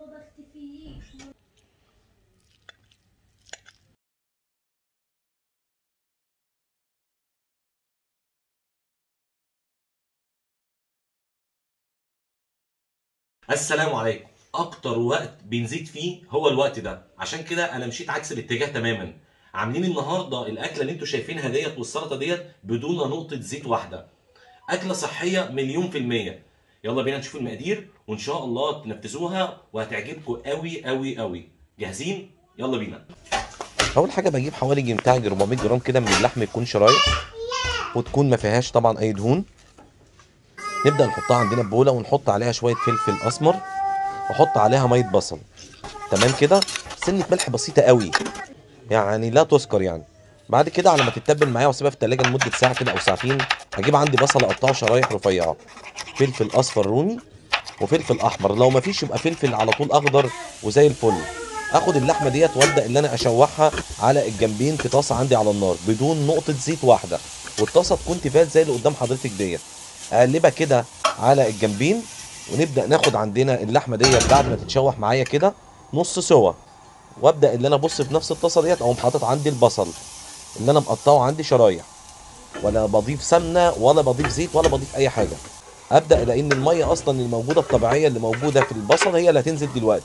السلام عليكم اكتر وقت بنزيد فيه هو الوقت ده عشان كده انا مشيت عكس الاتجاه تماما عاملين النهارده الاكله اللي انتوا شايفينها ديت والسلطه ديت بدون نقطه زيت واحده اكله صحيه مليون في الميه يلا بينا نشوف المقادير وان شاء الله تنفذوها وهتعجبكم قوي قوي قوي جاهزين يلا بينا اول حاجه بجيب حوالي بتاع 400 جرام كده من اللحم يكون شرايح وتكون ما فيهاش طبعا اي دهون نبدا نحطها عندنا في بوله ونحط عليها شويه فلفل اسمر واحط عليها ميه بصل تمام كده سنه ملح بسيطه قوي يعني لا تذكر يعني بعد كده على ما تتبل معايا واسيبها في التلاجة لمده ساعه كده او ساعتين هجيب عندي بصل اقطعه شرايح رفيعه فلفل اصفر رومي وفلفل احمر لو ما فيش يبقى فلفل على طول اخضر وزي الفل اخد اللحمه ديت وابدا ان انا اشوحها على الجنبين في طاسه عندي على النار بدون نقطه زيت واحده والطاسه تكون تيفال زي اللي قدام حضرتك ديت اقلبها كده على الجنبين ونبدا ناخد عندنا اللحمه ديت بعد ما تتشوح معايا كده نص سوا وابدا ان انا ابص في نفس الطاسه ديت اقوم حاطط عندي البصل اللي انا مقطعه عندي شرايح ولا بضيف سمنه ولا بضيف زيت ولا بضيف اي حاجه ابدا لان الميه اصلا الموجوده الطبيعيه اللي موجوده في البصل هي اللي هتنزل دلوقتي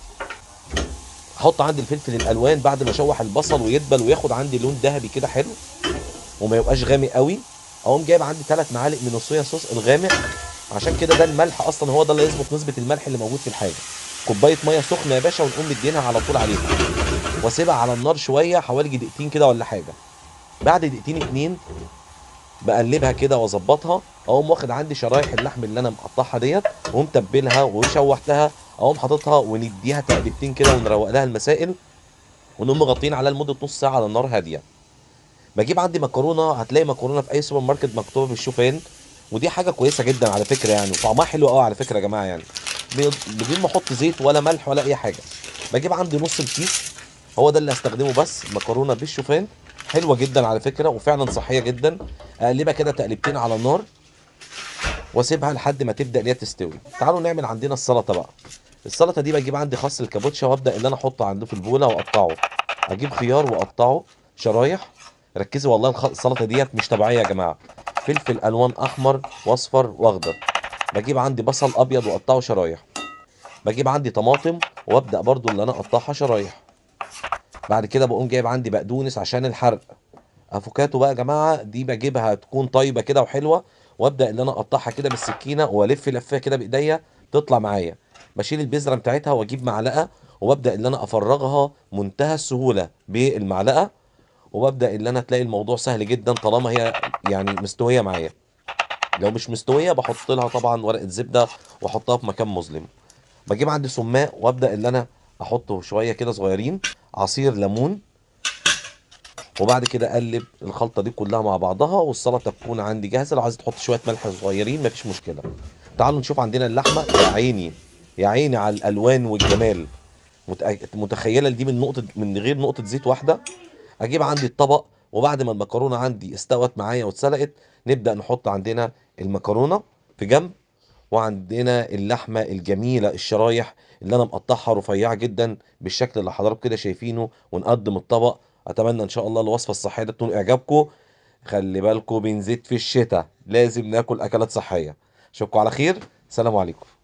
احط عندي الفلفل الالوان بعد ما اشوح البصل ويدبل وياخد عندي لون ذهبي كده حلو وما يبقاش غامق قوي اقوم جايب عندي ثلاث معالق من الصويا صوص الغامق عشان كده ده الملح اصلا هو ده اللي يظبط نسبه الملح اللي موجود في الحاجه كوبايه ميه سخنه يا باشا ونقوم مدينها على طول عليها واسيبها على النار شويه حوالي دقيقتين كده ولا حاجه بعد دقيقتين اتنين بقلبها كده واظبطها اقوم واخد عندي شرايح اللحم اللي انا مقطعها ديت ومتبلها وشوحتها اقوم حاططها ونديها تقلبتين كده ونروق لها المسائل ونقوم مغطين عليها لمده نص ساعه على النار هاديه بجيب عندي مكرونه هتلاقي مكرونه في اي سوبر ماركت مكتوبه بالشوفان ودي حاجه كويسه جدا على فكره يعني وطعمها حلو قوي على فكره يا جماعه يعني بدون ما احط زيت ولا ملح ولا اي حاجه بجيب عندي نص الكيس هو ده اللي هستخدمه بس مكرونه بالشوفان حلوه جدا على فكره وفعلا صحيه جدا اقلبها كده تقلبتين على النار واسيبها لحد ما تبدا ان هي تستوي تعالوا نعمل عندنا السلطه بقى السلطه دي بجيب عندي خس الكابوتشا وابدا ان انا احطه عنده في البوله واقطعه اجيب خيار واقطعه شرايح ركزوا والله السلطه ديت مش طبيعيه يا جماعه فلفل الوان احمر واصفر واخضر بجيب عندي بصل ابيض واقطعه شرايح بجيب عندي طماطم وابدا برضو اللي انا اقطعها شرايح بعد كده بقوم جايب عندي بقدونس عشان الحرق افوكاتو بقى يا جماعه دي بجيبها تكون طيبه كده وحلوه وابدا ان انا اقطعها كده بالسكينه والف لفها كده بايديا تطلع معايا بشيل البذره بتاعتها واجيب معلقه وببدا ان انا افرغها منتهى السهوله بالمعلقه وببدا ان انا تلاقي الموضوع سهل جدا طالما هي يعني مستويه معايا لو مش مستويه بحط لها طبعا ورقه زبده واحطها في مكان مظلم بجيب عندي سماق وابدا ان انا احطه شويه كده صغيرين عصير ليمون وبعد كده اقلب الخلطه دي كلها مع بعضها والسلطه تكون عندي جاهزه لو عايز تحط شويه ملح صغيرين مفيش مشكله تعالوا نشوف عندنا اللحمه يا عيني يا عيني على الالوان والجمال متخيله دي من نقطه من غير نقطه زيت واحده اجيب عندي الطبق وبعد ما المكرونه عندي استوت معايا واتسلقت نبدا نحط عندنا المكرونه في جنب وعندنا اللحمه الجميله الشرايح اللي انا مقطعها رفيعه جدا بالشكل اللي حضراتكم كده شايفينه ونقدم الطبق اتمنى ان شاء الله الوصفه الصحيه ده تكون اعجابكم خلي بالكم بنزيد في الشتاء لازم ناكل اكلات صحيه اشوفكم على خير سلام عليكم